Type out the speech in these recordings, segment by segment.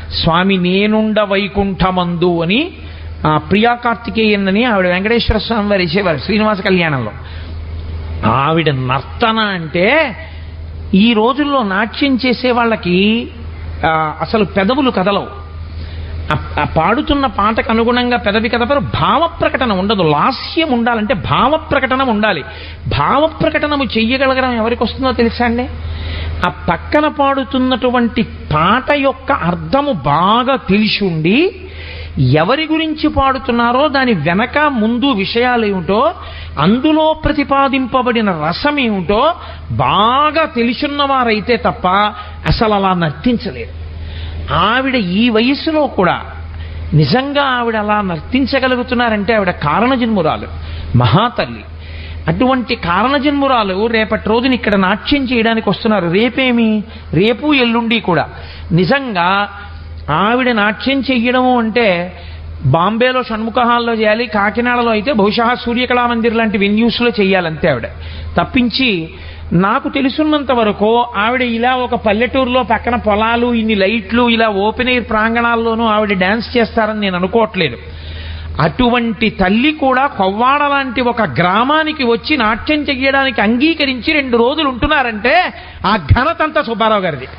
స్వామి నేనుండ వైకుంఠమందు అని ఆ, ప్రియా కార్తికేయన్ అని ఆవిడ వెంకటేశ్వర స్వామి వారు ఇచ్చేవారు శ్రీనివాస కళ్యాణంలో ఆవిడ నర్తన అంటే ఈ రోజుల్లో నాట్యం చేసే వాళ్ళకి ఆ, అసలు పెదవులు కదలవు ఆ- ఆ పాడుతున్న పాటకు అనుగుణంగా పెదవి కదపరు భావ ప్రకటన ఉండదు లాస్యం ఉండాలంటే భావ ప్రకటన ఉండాలి భావ ప్రకటనము చెయ్యగలగడం ఎవరికి వస్తుందో తెలుసా అండి ఆ పక్కన పాడుతున్నటువంటి పాట యొక్క అర్థము బాగా తెలిసి ఉండి ఎవరి గురించి పాడుతున్నారో దాని వెనక ముందు విషయాలు ఏమిటో అందులో ప్రతిపాదింపబడిన రసం ఏమిటో బాగా తెలిసున్నవారైతే తప్ప అసలు అలా నర్తించలేరు ఆవిడ ఈ వయస్సులో కూడా నిజంగా ఆవిడ అలా నర్తించగలుగుతున్నారంటే ఆవిడ కారణజన్మురాలు మహాతల్లి అటువంటి కారణజన్మురాలు రేపటి రోజున ఇక్కడ నాట్యం చేయడానికి వస్తున్నారు రేపేమి రేపు ఎల్లుండి కూడా నిజంగా ఆవిడ నాట్యం చెయ్యడము అంటే బాంబేలో షణ్ముఖ హాల్లో చేయాలి కాకినాడలో అయితే బహుశా సూర్యకళా మందిర్ లాంటి వెన్యూస్లో చేయాలంతే ఆవిడ తప్పించి నాకు తెలుసున్నంత వరకు ఆవిడ ఇలా ఒక పల్లెటూరులో పక్కన పొలాలు ఇన్ని లైట్లు ఇలా ఓపెన్ ఎయిర్ ప్రాంగణాల్లోనూ ఆవిడ డ్యాన్స్ చేస్తారని నేను అనుకోవట్లేదు అటువంటి తల్లి కూడా కొవ్వాడ లాంటి ఒక గ్రామానికి వచ్చి నాట్యం చెయ్యడానికి అంగీకరించి రెండు రోజులు ఉంటున్నారంటే ఆ ఘనతంతా సుబ్బారావు గారిది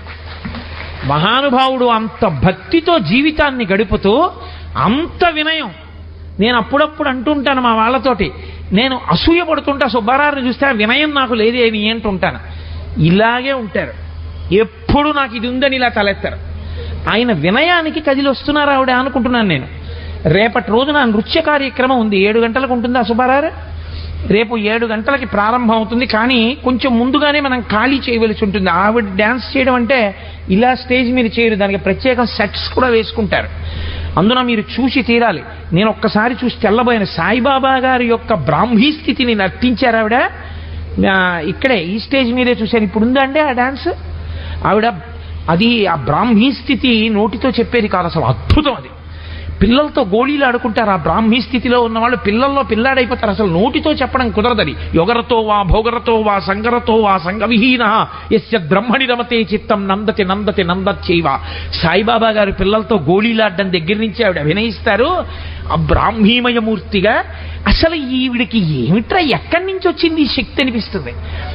మహానుభావుడు అంత భక్తితో జీవితాన్ని గడుపుతూ అంత వినయం నేను అప్పుడప్పుడు అంటుంటాను మా వాళ్ళతోటి నేను అసూయ పడుతుంటా సుబ్బారావుని చూస్తే ఆ వినయం నాకు లేదేమి అంటుంటాను ఇలాగే ఉంటారు ఎప్పుడు నాకు ఇది ఉందని ఇలా తలెత్తారు ఆయన వినయానికి కదిలి వస్తున్నారు ఆవిడ అనుకుంటున్నాను నేను రేపటి రోజున నృత్య కార్యక్రమం ఉంది ఏడు గంటలకు ఉంటుందా సుబ్బారావు రేపు ఏడు గంటలకి ప్రారంభం అవుతుంది కానీ కొంచెం ముందుగానే మనం ఖాళీ చేయవలసి ఉంటుంది ఆవిడ డ్యాన్స్ చేయడం అంటే ఇలా స్టేజ్ మీద చేయరు దానికి ప్రత్యేక సెట్స్ కూడా వేసుకుంటారు అందున మీరు చూసి తీరాలి నేను ఒక్కసారి చూసి తెల్లబోయిన సాయిబాబా గారి యొక్క బ్రాహ్మీ స్థితిని నర్తించారు ఆవిడ ఆ, ఇక్కడే ఈ స్టేజ్ మీదే చూశాను ఇప్పుడు ఉందా అండి ఆ డాన్స్ ఆవిడ అది ఆ బ్రాహ్మీ స్థితి నోటితో చెప్పేది కాదు అసలు అద్భుతం అది పిల్లలతో గోళీలు ఆడుకుంటారు ఆ బ్రాహ్మీ స్థితిలో ఉన్న వాళ్ళు పిల్లల్లో పిల్లాడైపోతారు అసలు నోటితో చెప్పడం కుదరదని యొగరతో వా భోగరతో వా సంగరతో వా సంగవిహీన ఎస్య బ్రహ్మణి రమతే చిత్తం నందతి నందతి నందచ్చైవ సాయిబాబా గారు పిల్లలతో గోళీలాడడం దగ్గర నుంచి ఆవిడ అభినయిస్తారు ఆ బ్రాహ్మీమయమూర్తిగా అసలు ఈవిడికి ఏమిట్రా ఎక్కడి నుంచి వచ్చింది ఈ శక్తి అనిపిస్తుంది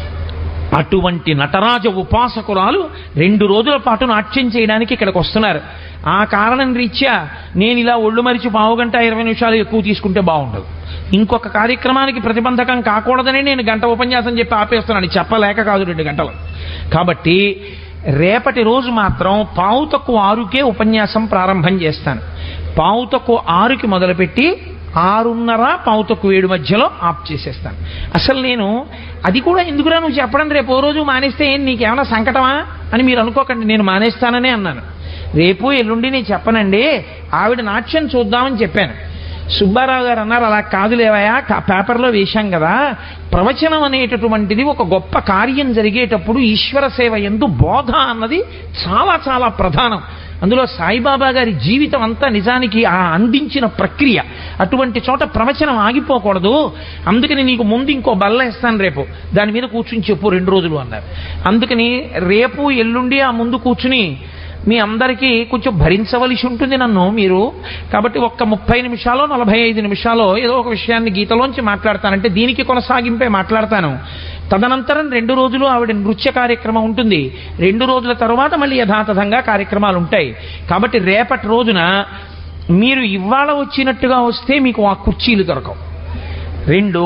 అటువంటి నటరాజ ఉపాసకురాలు రెండు రోజుల పాటు నాట్యం చేయడానికి ఇక్కడికి వస్తున్నారు ఆ కారణం రీత్యా నేను ఇలా ఒళ్ళు మరిచి పావుగంట ఇరవై నిమిషాలు ఎక్కువ తీసుకుంటే బాగుండదు ఇంకొక కార్యక్రమానికి ప్రతిబంధకం కాకూడదని నేను గంట ఉపన్యాసం చెప్పి ఆపేస్తున్నాను చెప్పలేక కాదు రెండు గంటలు కాబట్టి రేపటి రోజు మాత్రం పావు తక్కువ ఆరుకే ఉపన్యాసం ప్రారంభం చేస్తాను పావు తక్కువ ఆరుకి మొదలుపెట్టి ఆరున్నర పావు తక్కువ ఏడు మధ్యలో ఆఫ్ చేసేస్తాను అసలు నేను అది కూడా ఎందుకురా నువ్వు చెప్పడం రేపు ఓ రోజు మానేస్తే ఏం నీకేమైనా సంకటమా అని మీరు అనుకోకండి నేను మానేస్తాననే అన్నాను రేపు ఎల్లుండి నేను చెప్పనండి ఆవిడ నాట్యం చూద్దామని చెప్పాను సుబ్బారావు గారు అన్నారు అలా కాదులేవయా కా- పేపర్లో వేశాం కదా ప్రవచనం అనేటటువంటిది ఒక గొప్ప కార్యం జరిగేటప్పుడు ఈశ్వర సేవ ఎందు బోధ అన్నది చాలా చాలా ప్రధానం అందులో సాయిబాబా గారి జీవితం అంతా నిజానికి ఆ అందించిన ప్రక్రియ అటువంటి చోట ప్రవచనం ఆగిపోకూడదు అందుకని నీకు ముందు ఇంకో బల్ల ఇస్తాను రేపు దాని మీద కూర్చుని చెప్పు రెండు రోజులు అన్నారు అందుకని రేపు ఎల్లుండి ఆ ముందు కూర్చుని మీ అందరికీ కొంచెం భరించవలసి ఉంటుంది నన్ను మీరు కాబట్టి ఒక్క ముప్పై నిమిషాలు నలభై ఐదు నిమిషాలు ఏదో ఒక విషయాన్ని గీతలోంచి మాట్లాడతానంటే దీనికి కొనసాగింపే మాట్లాడతాను తదనంతరం రెండు రోజులు ఆవిడ నృత్య కార్యక్రమం ఉంటుంది రెండు రోజుల తర్వాత మళ్ళీ యథాతథంగా కార్యక్రమాలు ఉంటాయి కాబట్టి రేపటి రోజున మీరు ఇవాళ వచ్చినట్టుగా వస్తే మీకు ఆ కుర్చీలు దొరకవు రెండు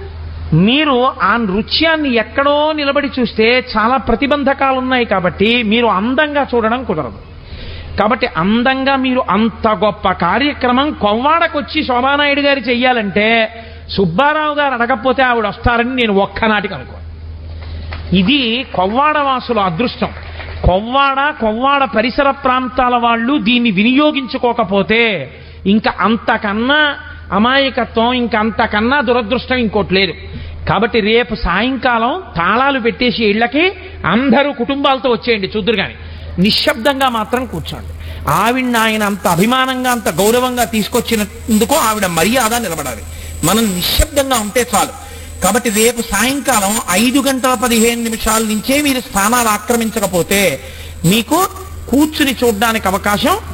మీరు ఆ నృత్యాన్ని ఎక్కడో నిలబడి చూస్తే చాలా ప్రతిబంధకాలు ఉన్నాయి కాబట్టి మీరు అందంగా చూడడం కుదరదు కాబట్టి అందంగా మీరు అంత గొప్ప కార్యక్రమం కొవ్వాడకొచ్చి శోభానాయుడు గారు చెయ్యాలంటే సుబ్బారావు గారు అడగకపోతే ఆవిడ వస్తారని నేను ఒక్కనాటికి అనుకో ఇది కొవ్వాడ వాసుల అదృష్టం కొవ్వాడ కొవ్వాడ పరిసర ప్రాంతాల వాళ్ళు దీన్ని వినియోగించుకోకపోతే ఇంకా అంతకన్నా అమాయకత్వం ఇంకా అంతకన్నా దురదృష్టం ఇంకోటి లేదు కాబట్టి రేపు సాయంకాలం తాళాలు పెట్టేసి ఇళ్ళకి అందరూ కుటుంబాలతో వచ్చేయండి చూద్దరు కానీ నిశ్శబ్దంగా మాత్రం కూర్చోండి ఆవిడ్ని ఆయన అంత అభిమానంగా అంత గౌరవంగా తీసుకొచ్చినందుకు ఆవిడ మర్యాద నిలబడాలి మనం నిశ్శబ్దంగా ఉంటే చాలు కాబట్టి రేపు సాయంకాలం ఐదు గంటల పదిహేను నిమిషాల నుంచే మీరు స్థానాలు ఆక్రమించకపోతే మీకు కూర్చుని చూడడానికి అవకాశం